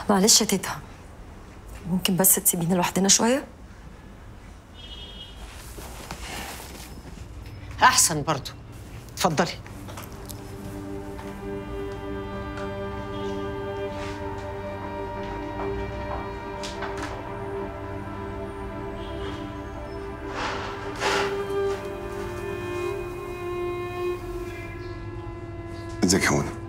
معلش يا تيتا ممكن بس تسيبينا لوحدنا شويه احسن برضو اتفضلي ازيك يا منى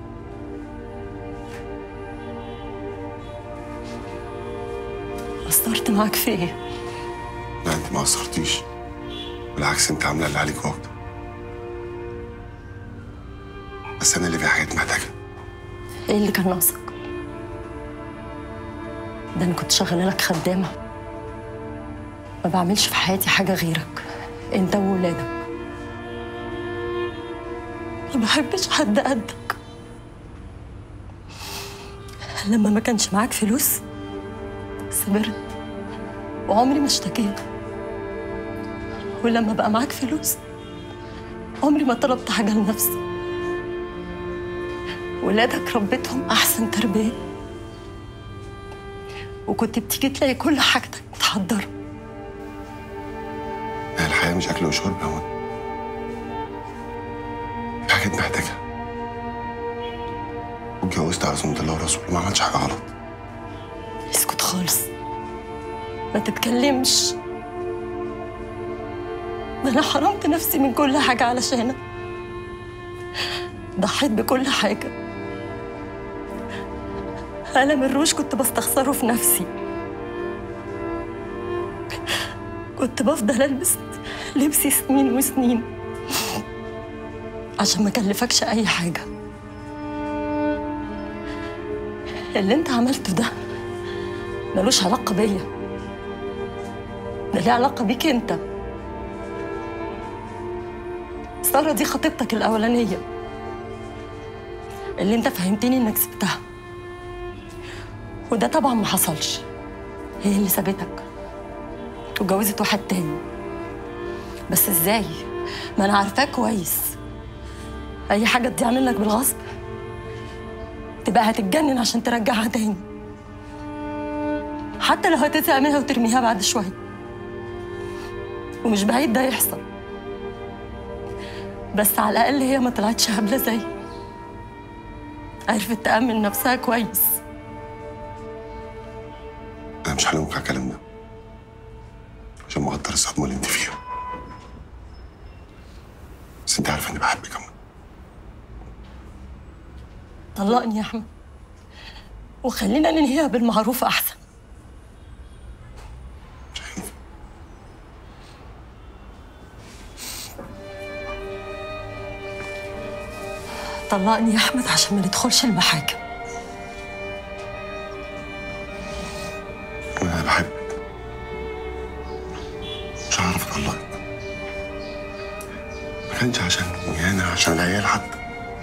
قصرت معاك في ايه لا انت ما قصرتيش بالعكس انت عامله اللي عليك واكتر بس انا اللي في حاجات محتاجها ايه اللي كان ناقصك ده انا كنت شغاله لك خدامه ما بعملش في حياتي حاجه غيرك انت وولادك ما بحبش حد قدك لما ما كانش معاك فلوس صبرت وعمري ما اشتكيت ولما بقى معاك فلوس عمري ما طلبت حاجه لنفسي ولادك ربيتهم احسن تربيه وكنت بتيجي تلاقي كل حاجتك متحضره هي الحياه مش اكل وشرب يا منى في حاجات محتاجها واتجوزت على سنة الله ورسوله ما عملتش حاجه غلط اسكت خالص ما تتكلمش ده انا حرمت نفسي من كل حاجه علشانك ضحيت بكل حاجه قلم الروش كنت بستخسره في نفسي كنت بفضل البس لبسي سنين وسنين عشان ما اكلفكش اي حاجه اللي انت عملته ده ملوش علاقه بيا ده ليه علاقه بيك انت ساره دي خطيبتك الاولانيه اللي انت فهمتني انك سبتها وده طبعا ما حصلش هي اللي سابتك واتجوزت واحد تاني بس ازاي ما انا عارفاه كويس اي حاجه تضيع منك بالغصب تبقى هتتجنن عشان ترجعها تاني حتى لو هتزهق منها وترميها بعد شويه ومش بعيد ده يحصل بس على الاقل هي ما طلعتش هبله زي عرفت تامن نفسها كويس انا مش هلومك على الكلام ده عشان مقدر الصدمه اللي انت فيها بس انت عارفه اني بحبك يا منى طلقني يا احمد وخلينا ننهيها بالمعروف احسن مش هينفع طلقني يا احمد عشان ما ندخلش المحاكم انا بحبك مش هعرف اطلقك ما كانش عشان انا عشان العيال حتى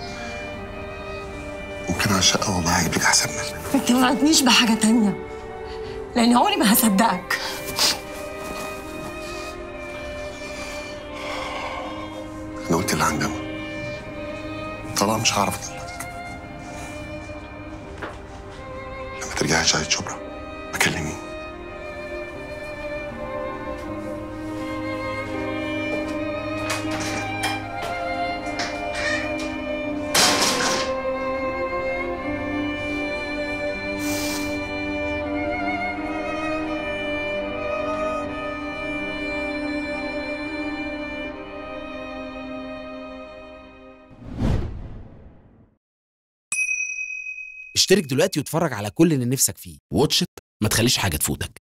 ممكن على الشقه والله هجيب لك احسن منك ما توعدنيش بحاجه تانية لان عمري ما هصدقك انا قلت اللي عندي طالما مش هعرف اطلقك لما ترجعي شاهد شبرا بكلميني اشترك دلوقتي واتفرج على كل اللي نفسك فيه واتش إت، ما تخليش حاجة تفوتك